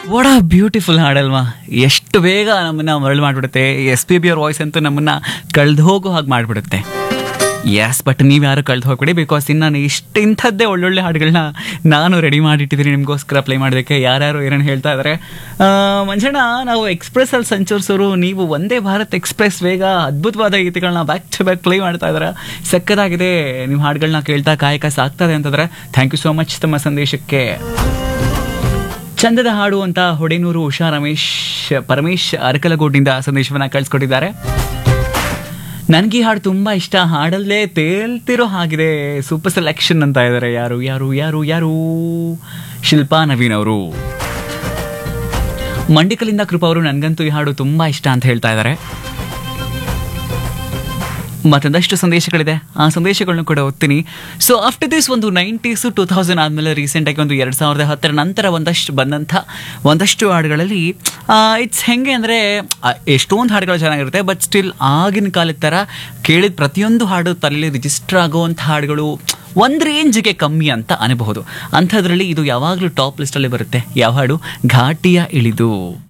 what ಆ beautiful ಹಾಡಲ್ವಾ ಎಷ್ಟು ಬೇಗ ನಮ್ಮನ್ನ ಮರಳು ಮಾಡಿಬಿಡುತ್ತೆ ಎಸ್ ಪಿ ಬಿ ಅವ್ರ ವಾಯ್ಸ್ ಅಂತೂ ನಮ್ಮನ್ನ ಕಳೆದು ಹೋಗೋ ಹಾಗೆ ಮಾಡಿಬಿಡುತ್ತೆ ಎಸ್ ಬಟ್ ನೀವು ಯಾರು ಕಳೆದು ಹೋಗ್ಬಿಡಿ ಬಿಕಾಸ್ ಇನ್ನು ನಾನು ಇಷ್ಟು ಇಂಥದ್ದೇ ಒಳ್ಳೊಳ್ಳೆ ಹಾಡುಗಳನ್ನ ನಾನು ರೆಡಿ ಮಾಡಿಟ್ಟಿದ್ದೀನಿ ನಿಮಗೋಸ್ಕರ ಪ್ಲೇ ಮಾಡೋದಕ್ಕೆ ಯಾರ್ಯಾರು ಏನೇನು ಹೇಳ್ತಾ ಇದ್ದಾರೆ ಮಂಜಣ್ಣ ನಾವು ಎಕ್ಸ್ಪ್ರೆಸ್ಸಲ್ಲಿ ಸಂಚರಿಸೋರು ನೀವು ಒಂದೇ ಭಾರತ್ ಎಕ್ಸ್ಪ್ರೆಸ್ ವೇಗ ಅದ್ಭುತವಾದ ಗೀತೆಗಳನ್ನ ಬ್ಯಾಕ್ ಟು ಬ್ಯಾಕ್ ಪ್ಲೇ ಮಾಡ್ತಾ ಇದ್ದಾರೆ ಸಕ್ಕದಾಗಿದೆ ನೀವು ಹಾಡುಗಳನ್ನ ಕೇಳ್ತಾ ಕಾಯಕ ಸಾಕ್ತದೆ ಅಂತಂದ್ರೆ ಥ್ಯಾಂಕ್ ಯು ಸೋ ಮಚ್ ತಮ್ಮ ಸಂದೇಶಕ್ಕೆ ಚಂದದ ಹಾಡು ಅಂತ ಹೊಡೆನೂರು ಉಷಾ ರಮೇಶ್ ಪರಮೇಶ್ ಅರಕಲಗೋಡಿಂದ ಸಂದೇಶವನ್ನ ಕಳಿಸ್ಕೊಟ್ಟಿದ್ದಾರೆ ನನಗೆ ಈ ಹಾಡು ತುಂಬಾ ಇಷ್ಟ ಹಾಡಲ್ಲೇ ತೇಲ್ತಿರೋ ಹಾಗಿದೆ ಸೂಪರ್ ಸೆಲೆಕ್ಷನ್ ಅಂತ ಇದ್ದಾರೆ ಯಾರು ಯಾರು ಯಾರು ಯಾರು ಶಿಲ್ಪಾ ನವೀನ್ ಅವರು ಮಂಡಿಕಲಿಂದ ಕೃಪಾ ಅವರು ನನಗಂತೂ ಈ ಹಾಡು ತುಂಬಾ ಇಷ್ಟ ಅಂತ ಹೇಳ್ತಾ ಇದ್ದಾರೆ ಮತ್ತೊಂದಷ್ಟು ಸಂದೇಶಗಳಿದೆ ಆ ಸಂದೇಶಗಳನ್ನ ಕೂಡ ಓದ್ತೀನಿ ಸೊ ಆಫ್ಟರ್ ದಿಸ್ ಒಂದು ನೈಂಟೀಸು ಟೂ ತೌಸಂಡ್ ಆದಮೇಲೆ ರೀಸೆಂಟಾಗಿ ಒಂದು ಎರಡು ಸಾವಿರದ ಹತ್ತರ ನಂತರ ಒಂದಷ್ಟು ಬಂದಂಥ ಒಂದಷ್ಟು ಹಾಡುಗಳಲ್ಲಿ ಇಟ್ಸ್ ಹೆಂಗೆ ಅಂದರೆ ಎಷ್ಟೊಂದು ಹಾಡುಗಳು ಚೆನ್ನಾಗಿರುತ್ತೆ ಬಟ್ ಸ್ಟಿಲ್ ಆಗಿನ ಕಾಲದ ಥರ ಕೇಳಿದ ಪ್ರತಿಯೊಂದು ಹಾಡು ತಲೆಯಲ್ಲಿ ರಿಜಿಸ್ಟರ್ ಆಗುವಂಥ ಹಾಡುಗಳು ಒಂದು ರೇಂಜ್ಗೆ ಕಮ್ಮಿ ಅಂತ ಅನ್ಬಹುದು ಅಂಥದ್ರಲ್ಲಿ ಇದು ಯಾವಾಗಲೂ ಟಾಪ್ ಲಿಸ್ಟಲ್ಲಿ ಬರುತ್ತೆ ಯಾವ ಹಾಡು ಘಾಟಿಯ ಇಳಿದು